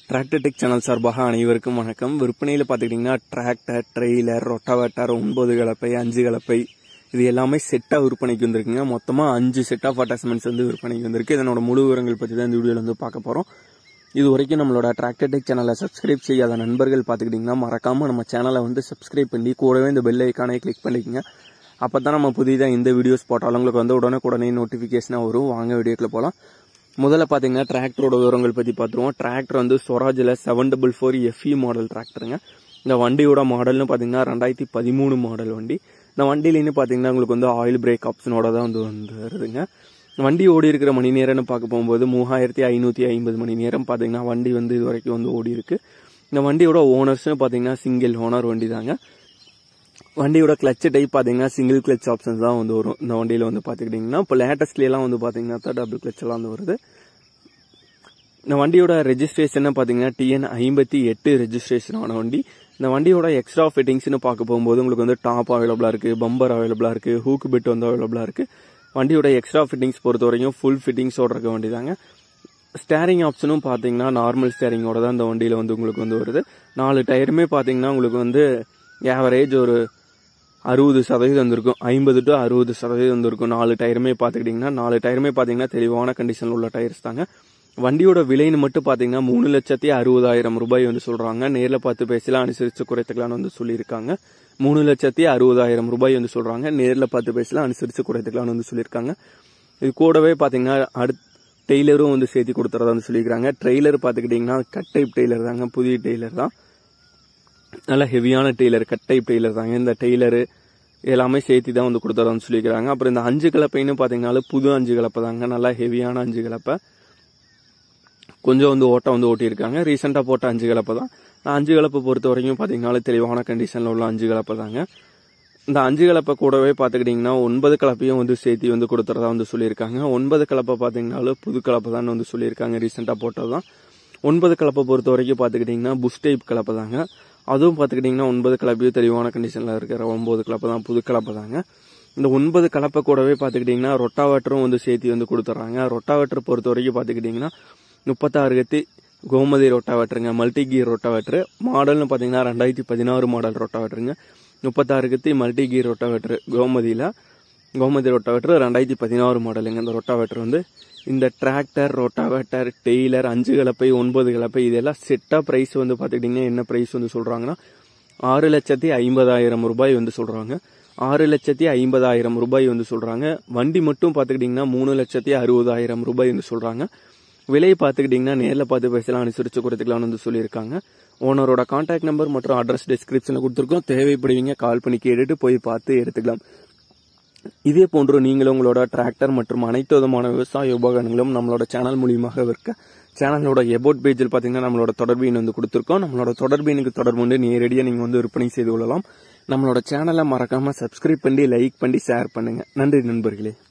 tractor tech channel சார்பாக அனைவருக்கும் வணக்கம் விற்பனையில் பார்த்துக்கிட்டிங்கன்னா டிராக்டர் ட்ரெய்லர் ரொட்டாவேட்டர் ஒன்பது கலப்பை அஞ்சு கலப்பை இது எல்லாமே செட்டாக விற்பனைக்கு வந்திருக்குங்க மொத்தமாக அஞ்சு செட் ஆஃப் அட்டாச்மெண்ட்ஸ் வந்து விற்பனைக்கு வந்திருக்கு இதனோட முழு விவரங்கள் பற்றி தான் இந்த வீடியோவில் வந்து பார்க்க போகிறோம் இது வரைக்கும் நம்மளோட டிராக்டர் டெக் சேனலை சப்ஸ்கிரைப் செய்யாத நண்பர்கள் பார்த்துக்கிட்டிங்கன்னா மறக்காமல் நம்ம சேனலை வந்து சப்ஸ்கிரைப் பண்ணி கூடவே இந்த பெல் ஐக்கானை கிளிக் பண்ணிக்கோங்க அப்போ தான் நம்ம புதிதாக இந்த வீடியோஸ் போட்டாலும் உங்களுக்கு வந்து உடனே உடனே நோட்டிஃபிகேஷனாக வரும் வாங்க வீடியோக்குள்ள போகலாம் முதல்ல பார்த்தீங்கன்னா டிராக்டரோட விவரங்கள் பற்றி பார்த்துருவோம் டிராக்டர் வந்து ஸ்வராஜில் seven double four FE model டிராக்டருங்க இந்த வண்டியோட மாடல்னு பார்த்தீங்கன்னா ரெண்டாயிரத்தி பதிமூணு மாடல் வண்டி இந்த வண்டியிலேன்னு பார்த்தீங்கன்னா உங்களுக்கு வந்து ஆயில் பிரேக் ஆப்ஷனோட தான் வந்து வந்து வருதுங்க வண்டி ஓடி இருக்கிற மணி நேரம்னு பார்க்க போகும்போது மூவாயிரத்தி ஐநூற்றி ஐம்பது மணி நேரம் பார்த்தீங்கன்னா வண்டி வந்து இது வரைக்கும் வந்து ஓடி இருக்கு இந்த வண்டியோட ஓனர்ஸ்னு பார்த்தீங்கன்னா சிங்கிள் ஓனர் வண்டி தாங்க வண்டியோட கிளச் டைப் பார்த்தீங்கன்னா சிங்கிள் கிளச் ஆப்ஷன்ஸ் தான் வந்து வரும் இந்த வண்டியில் வந்து பார்த்துக்கிட்டிங்கன்னா இப்போ லேட்டஸ்ட்லாம் வந்து பார்த்தீங்கன்னா தான் டபுள் கிளச் எல்லாம் வந்து வருது இந்த வண்டியோட ரெஜிஸ்ட்ரேஷன் பார்த்தீங்கன்னா டிஎன் ஐம்பத்தி எட்டு ரெஜிஸ்ட்ரேஷன் ஆன வண்டி இந்த வண்டியோட எக்ஸ்ட்ரா ஃபிட்டிங்ஸ்னு பார்க்க போகும்போது உங்களுக்கு வந்து டாப் அவைலபிளாக இருக்குது பம்பர் அவைலபிளாக இருக்குது ஹூக் பிட் வந்து அவைலபிளாக இருக்குது வண்டியோட எக்ஸ்ட்ரா ஃபிட்டிங்ஸ் பொறுத்த வரைக்கும் ஃபுல் ஃபிட்டிங்ஸோட இருக்க வண்டி தாங்க ஸ்டேரிங் ஆப்ஷனும் பார்த்தீங்கன்னா நார்மல் ஸ்டேரிங்கோட தான் இந்த வண்டியில் வந்து உங்களுக்கு வந்து வருது நாலு டயருமே பார்த்தீங்கன்னா உங்களுக்கு வந்து ஆவரேஜ் ஒரு அறுபது சதவீதம் வந்திருக்கும் ஐம்பது டு அறுபது சதவீதம் வந்திருக்கும் நாலு டயருமே பார்த்துக்கிட்டிங்கன்னா நாலு டயருமே பார்த்தீங்கன்னா தெளிவான கண்டிஷனில் உள்ள டயர்ஸ் தாங்க வண்டியோட விலைன்னு மட்டும் பார்த்தீங்கன்னா மூணு லட்சத்தி அறுபதாயிரம் ரூபாய் வந்து சொல்கிறாங்க நேரில் பார்த்து பேசலாம் அனுசரித்து குறைத்துக்கலாம்னு வந்து சொல்லியிருக்காங்க மூணு லட்சத்தி அறுபதாயிரம் ரூபாய் வந்து சொல்கிறாங்க நேரில் பார்த்து பேசலாம் அனுசரித்து குறைத்துக்கலாம்னு வந்து சொல்லியிருக்காங்க இது கூடவே பார்த்தீங்கன்னா அடுத் டெய்லரும் வந்து சேர்த்து கொடுத்துறதா வந்து சொல்லியிருக்காங்க ட்ரெய்லர் பார்த்துக்கிட்டிங்கன்னா கட் டைப் டெய்லர் தாங்க புதிய டெய்லர் தான் நல்ல ஹெவியான டெய்லர் கட் டைப் டெய்லர் தாங்க இந்த டெய்லரு எல்லாமே சேர்த்து தான் வந்து கொடுத்துறோம்னு சொல்லியிருக்காங்க அப்புறம் இந்த அஞ்சு கலப்பைன்னு பார்த்தீங்கன்னாலும் புது அஞ்சு கலப்பை தாங்க நல்லா ஹெவியான அஞ்சு கலப்பை கொஞ்சம் வந்து ஓட்டம் வந்து ஓட்டியிருக்காங்க ரீசெண்டாக போட்ட அஞ்சு கலப்பை தான் அஞ்சு கலப்பை பொறுத்த வரைக்கும் பார்த்தீங்கன்னாலும் தெளிவான கண்டிஷனில் உள்ள அஞ்சு கலப்பை தாங்க இந்த அஞ்சு கலப்பை கூடவே பார்த்துக்கிட்டிங்கன்னா ஒன்பது கலப்பையும் வந்து சேர்த்து வந்து கொடுத்துறதா வந்து சொல்லியிருக்காங்க ஒன்பது கலப்பை பார்த்தீங்கன்னாலும் புது கலப்பை தான் வந்து சொல்லியிருக்காங்க ரீசெண்டாக போட்டது தான் ஒன்பது கலப்பை பொறுத்த வரைக்கும் பார்த்துக்கிட்டிங்கன்னா புஷ் டைப் கலப்பை தாங்க அதுவும் பார்த்துக்கிட்டிங்கன்னா ஒன்பது கலப்பையும் தெளிவான கண்டிஷனில் இருக்கிற ஒன்பது கலப்பை தான் புது கலப்பை தாங்க இந்த ஒன்பது கலப்பை கூடவே பார்த்துக்கிட்டிங்கன்னா ரொட்டாவேட்டரும் வந்து சேர்த்து வந்து கொடுத்துட்றாங்க ரொட்டாவேட்டர் பொறுத்த வரைக்கும் பார்த்துக்கிட்டிங்கன்னா முப்பத்தாறு கத்தி கோமதி ரொட்டாவேட்டருங்க மல்டி கீர் ரொட்டாவேட்டர் மாடல்னு பார்த்தீங்கன்னா ரெண்டாயிரத்தி பதினாறு மாடல் ரொட்டாவேட்டருங்க முப்பத்தாறு கத்தி மல்டி கீர் ரொட்டாவேட்டர் கோமதியில் கோமதி ரொட்டாவேட்டர் ரெண்டாயிரத்தி பதினாறு மாடலுங்க இந்த ரொட்டாவேட்டர் வந்து இந்த டிராக்டர் ரொட்டாவேட்டர் டெய்லர் அஞ்சு கலப்பை ஒன்பது கலப்பை இதெல்லாம் செட்டாக ப்ரைஸ் வந்து பார்த்துக்கிட்டிங்கன்னா என்ன ப்ரைஸ் வந்து சொல்கிறாங்கன்னா ஆறு லட்சத்தி ஐம்பதாயிரம் ரூபாய் வந்து சொல்கிறாங்க ஆறு லட்சத்தி ஐம்பதாயிரம் ரூபாய் வந்து சொல்கிறாங்க வண்டி மட்டும் பார்த்துக்கிட்டிங்கன்னா மூணு லட்சத்தி அறுபதாயிரம் ரூபாய் வந்து சொல்கிறாங்க விலையை பார்த்துக்கிட்டிங்கன்னா நேரில் பார்த்து பேசலாம் அனுசரித்து கொடுத்துக்கலாம்னு வந்து சொல்லியிருக்காங்க ஓனரோட கான்டாக்ட் நம்பர் மற்றும் அட்ரஸ் டிஸ்கிரிப்ஷனில் கொடுத்துருக்கோம் தேவைப்படுவீங்க கால் பண்ணி கேட்டுட்டு போய் பார்த்து எடுத்துக்கலாம் இதே போன்று நீங்களும் உங்களோட டிராக்டர் மற்றும் அனைத்து விதமான விவசாய உபகரணங்களும் நம்மளோட சேனல் மூலியமாக விற்க சேனலோட எபோட் பேஜில் பார்த்தீங்கன்னா நம்மளோட தொடர்பு வந்து கொடுத்துருக்கோம் நம்மளோட தொடர்பு எனக்கு தொடர்பு வந்து நேரடியாக நீங்கள் வந்து விற்பனை செய்து கொள்ளலாம் நம்மளோட சேனலை மறக்காமல் சப்ஸ்கிரைப் பண்ணி லைக் பண்ணி ஷேர் பண்ணுங்கள் நன்றி நண்பர்களே